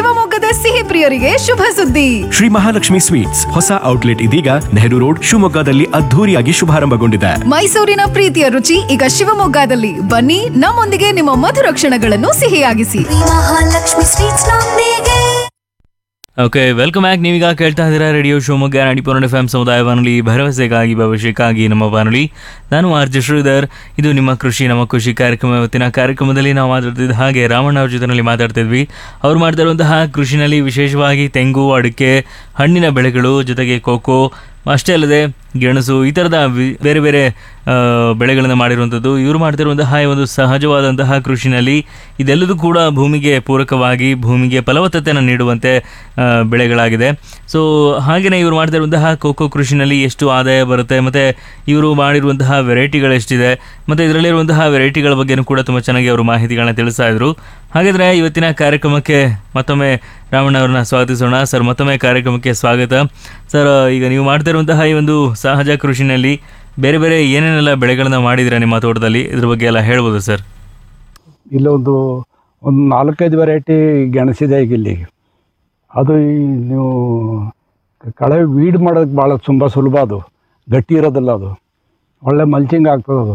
ಶಿವಮೊಗ್ಗದ ಸಿಹಿ ಪ್ರಿಯರಿಗೆ ಶುಭ ಸುದ್ದಿ ಶ್ರೀ ಮಹಾಲಕ್ಷ್ಮಿ ಸ್ವೀಟ್ಸ್ ಹೊಸ ಔಟ್ಲೆಟ್ ಇದೀಗ ನೆಹರು ರೋಡ್ ಶಿವಮೊಗ್ಗದಲ್ಲಿ ಅದ್ಧೂರಿಯಾಗಿ ಶುಭಾರಂಭಗೊಂಡಿದೆ ಮೈಸೂರಿನ ಪ್ರೀತಿಯ ರುಚಿ ಈಗ ಶಿವಮೊಗ್ಗದಲ್ಲಿ ಬನ್ನಿ ನಮ್ಮೊಂದಿಗೆ ನಿಮ್ಮ ಮಧುರ ಕ್ಷಣಗಳನ್ನು ಸಿಹಿಯಾಗಿಸಿ ಮಹಾಲಕ್ಷ್ಮಿ ಸ್ವೀಟ್ಸ್ ನೊಂದಿಗೆ ಓಕೆ ವೆಲ್ಕಮ್ ಬ್ಯಾಕ್ ನೀವೀಗ ಕೇಳ್ತಾ ಇದ್ದೀರಾ radio Shivamogga Nadipura F M ಸಮುದಾಯ ಬಾನುಲಿ ಭರವಸೆಗಾಗಿ ಭವಿಷ್ಯಕ್ಕಾಗಿ ನಮ್ಮ ಬಾನುಲಿ ನಾನು ಆರ್ ಜೆ ಶ್ರೀಧರ್ ಇದು ನಿಮ್ಮ ಕೃಷಿ ನಮ್ಮ ಖುಷಿ ಕಾರ್ಯಕ್ರಮ ಇವತ್ತಿನ ಕಾರ್ಯಕ್ರಮದಲ್ಲಿ ನಾವು ಮಾತಾಡ್ತಿದ್ದ ಹಾಗೆ ರಾಮಣ್ಣ ಅವ್ರ ಜೊತೆನಲ್ಲಿ ಮಾತಾಡ್ತಿದ್ವಿ ಅವ್ರು ಮಾಡ್ತಾ ಇರುವಂತಹ ಕೃಷಿನಲ್ಲಿ ವಿಶೇಷವಾಗಿ ತೆಂಗು ಅಡಿಕೆ ಹಣ್ಣಿನ ಬೆಳೆಗಳು ಜೊತೆಗೆ ಕೋಕೋ ಅಷ್ಟೇ ಅಲ್ಲದೆ ಗೆಣಸು ಈ ಥರದ ವಿ- ಬೇರೆ ಬೇರೆ ಆ, ಬೆಳೆಗಳನ್ನು ಮಾಡಿರುವಂಥದ್ದು ಇವರು ಮಾಡ್ತಿರುವಂತಹ ಈ ಒಂದು ಸಹಜವಾದಂತಹ ಕೃಷಿನಲ್ಲಿ ಇದೆಲ್ಲದೂ ಕೂಡ ಭೂಮಿಗೆ ಪೂರಕವಾಗಿ ಭೂಮಿಗೆ ಫಲವತ್ತತೆಯನ್ನು ನೀಡುವಂತೆ ಆ, ಬೆಳೆಗಳಾಗಿದೆ ಸೊ ಹಾಗೆಯೇ ಇವರು ಮಾಡ್ತಿರುವಂತಹ ಕೋಕೋ ಕೃಷಿನಲ್ಲಿ ಎಷ್ಟು ಆದಾಯ ಬರುತ್ತೆ ಮತ್ತು ಇವರು ಮಾಡಿರುವಂತಹ ವೆರೈಟಿಗಳು ಎಷ್ಟಿದೆ ಮತ್ತು ಇದರಲ್ಲಿರುವಂತಹ ವೆರೈಟಿಗಳ ಬಗ್ಗೆನೂ ಕೂಡ ತುಂಬ ಚೆನ್ನಾಗಿ ಅವರು ಮಾಹಿತಿಗಳನ್ನ ತಿಳಿಸ್ತಾ ಇದ್ರು ಹಾಗಾದರೆ ಇವತ್ತಿನ ಕಾರ್ಯಕ್ರಮಕ್ಕೆ ಮತ್ತೊಮ್ಮೆ ರಾಮಣ್ಣ ಅವ್ರನ್ನ ಸ್ವಾಗತಿಸೋಣ ಸರ್ ಮತ್ತೊಮ್ಮೆ ಕಾರ್ಯಕ್ರಮಕ್ಕೆ ಸ್ವಾಗತ ಸರ್ ಈಗ ನೀವು ಮಾಡ್ತಿರುವಂತಹ ಈ ಒಂದು ಸಹಜ ಕೃಷಿನಲ್ಲಿ ಬೇರೆ ಬೇರೆ ಏನೇನೆಲ್ಲ ಬೆಳೆಗಳನ್ನ ಮಾಡಿದಿರಾ ನಿಮ್ಮ ತೋಟದಲ್ಲಿ ಇದ್ರ ಬಗ್ಗೆ ಎಲ್ಲ ಹೇಳ್ಬೋದು ಸರ್ ಇಲ್ಲೊಂದು ಒಂದು ನಾಲ್ಕೈದು ವೆರೈಟಿ ಗೆಣಸಿದೆ ಈಗ ಇಲ್ಲಿ ಅದು ಈ ನೀವು ಕಳೆ ವೀಡ್ ಮಾಡೋದಕ್ಕೆ ಭಾಳ ತುಂಬ ಸುಲಭ ಅದು ಗಟ್ಟಿ ಇರೋದಿಲ್ಲ ಅದು ಒಳ್ಳೆ ಮಲ್ಚಿಂಗ್ ಆಗ್ತದೆ ಅದು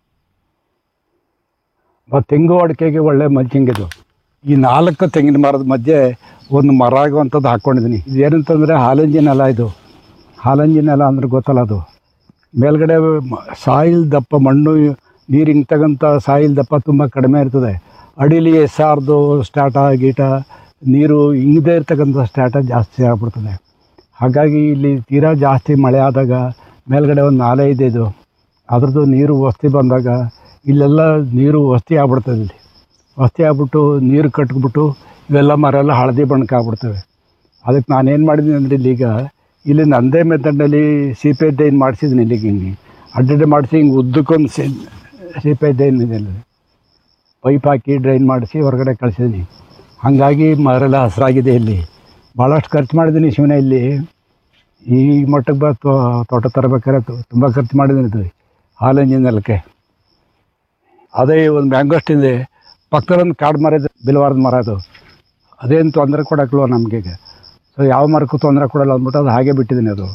ಮತ್ತು ತೆಂಗು ಅಡಿಕೆಗೆ ಒಳ್ಳೆ ಮಲ್ಚಿಂಗ್ ಇದು ಈ ನಾಲ್ಕು ತೆಂಗಿನ ಮರದ ಮಧ್ಯೆ ಒಂದು ಮರ ಆಗುವಂಥದ್ದು ಹಾಕ್ಕೊಂಡಿದ್ದೀನಿ ಇದೇನಂತಂದರೆ ಹಾಲಂಜಿ ನೆಲ ಇದು ಹಾಲಂಜಿ ನೆಲ ಅಂದ್ರೆ ಗೊತ್ತಲ್ಲ ಅದು ಮೇಲ್ಗಡೆ ಸಾಯಿಲ್ ದಪ್ಪ ಮಣ್ಣು ನೀರು ಹಿಂಗೆ ತಗಂತ ಸಾಯಿಲ್ ದಪ್ಪ ತುಂಬ ಕಡಿಮೆ ಇರ್ತದೆ ಅಡಿಲಿ ಎಸ್ಸಾರ್ದು ಸ್ಟಾಟ ಗೀಟ ನೀರು ಹಿಂಗದೇ ಇರ್ತಕ್ಕಂಥ ಸ್ಟಾಟ ಜಾಸ್ತಿ ಆಗ್ಬಿಡ್ತದೆ ಹಾಗಾಗಿ ಇಲ್ಲಿ ತೀರಾ ಜಾಸ್ತಿ ಮಳೆ ಆದಾಗ ಮೇಲ್ಗಡೆ ಒಂದು ನಾಲೆ ಇದೆ ಇದು ಅದ್ರದ್ದು ನೀರು ವಸ್ತಿ ಬಂದಾಗ ಇಲ್ಲೆಲ್ಲ ನೀರು ವಸ್ತಿ ಆಗ್ಬಿಡ್ತದೆ ಇಲ್ಲಿ ವಸ್ತಿ ಆಗ್ಬಿಟ್ಟು ನೀರು ಕಟ್ಬಿಟ್ಟು ಇವೆಲ್ಲ ಮರ ಎಲ್ಲ ಹಳದಿ ಬಣ್ಣಕ್ಕೆ ಆಗ್ಬಿಡ್ತವೆ ಅದಕ್ಕೆ ನಾನೇನು ಮಾಡಿದ್ದೀನಿ ಅಂದರೆ ಇಲ್ಲೀಗ ಇಲ್ಲಿ ನಂದೇ ಮೆಥಡ್ನಲ್ಲಿ ಸೀಪೆ ಡೈನ್ ಮಾಡಿಸಿದ್ದೀನಿ ಇಲ್ಲಿಗೆ ಹಿಂಗೆ ಅಡ್ಡಡ್ಡೆ ಮಾಡಿಸಿ ಹಿಂಗೆ ಉದ್ದಕ್ಕೊಂದು ಸಿ ಸೀಪೆ ಡೈನ್ ಇದೆ ಅಲ್ಲಿ ಪೈಪ್ ಹಾಕಿ ಡ್ರೈನ್ ಮಾಡಿಸಿ ಹೊರಗಡೆ ಕಳಿಸಿದ್ದೀನಿ ಹಾಗಾಗಿ ಮರೆಲ್ಲ ಹಸಿರಾಗಿದೆ ಇಲ್ಲಿ ಭಾಳಷ್ಟು ಖರ್ಚು ಮಾಡಿದ್ದೀನಿ ಶಿವನ ಇಲ್ಲಿ ಈ ಮಟ್ಟಕ್ಕೆ ಬ ತೋ- ತೋಟ ತರಬೇಕಾದ್ರೆ ತುಂಬ ಖರ್ಚು ಮಾಡಿದ್ದೀನಿ ಇದು ಹಾಲಂಜಿನ ನೆಲಕ್ಕೆ ಅದೇ ಒಂದು ಮ್ಯಾಂಗೋಸ್ಟ್ ಇದೆ ಪಕ್ಕದಲ್ಲೊಂದು ಕಾಡು ಮರ ಇದೆ ಬಿಲವಾರದ ಮರ ಅದು ಅದೇನು ತೊಂದರೆ ಕೊಡಕ್ಲ್ವ ನಮಗೆ ಸೊ ಯಾವ ಮರಕ್ಕೂ ತೊಂದರೆ ಕೊಡಲ್ಲ ಅಂದ್ಬಿಟ್ಟು ಅದು ಹಾಗೆ ಬಿಟ್ಟಿದ್ದೀನಿ ಅದು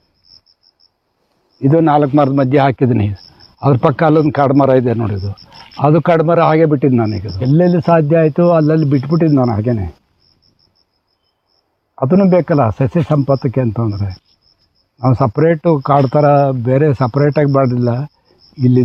ಇದು ನಾಲ್ಕು ಮರದ ಮಧ್ಯೆ ಹಾಕಿದ್ದೀನಿ ಅದ್ರ ಪಕ್ಕ ಅಲ್ಲೊಂದು ಕಾಡು ಮರ ಇದೆ ನೋಡಿ ಇದು ಅದು ಕಾಡು ಮರ ಹಾಗೆ ಬಿಟ್ಟಿದ್ದು ನಾನೀಗ ಎಲ್ಲೆಲ್ಲಿ ಸಾಧ್ಯ ಆಯಿತು ಅಲ್ಲಲ್ಲಿ ಬಿಟ್ಬಿಟ್ಟಿದ್ದು ನಾನು ಹಾಗೇನೆ ಅದನ್ನು ಬೇಕಲ್ಲ ಸಸ್ಯ ಸಂಪತ್ತಕ್ಕೆ ಅಂತಂದರೆ ನಾವು ಸಪ್ರೇಟು ಕಾಡು ಥರ ಬೇರೆ ಸಪ್ರೇಟಾಗಿ ಮಾಡಿಲ್ಲ ಇಲ್ಲಿ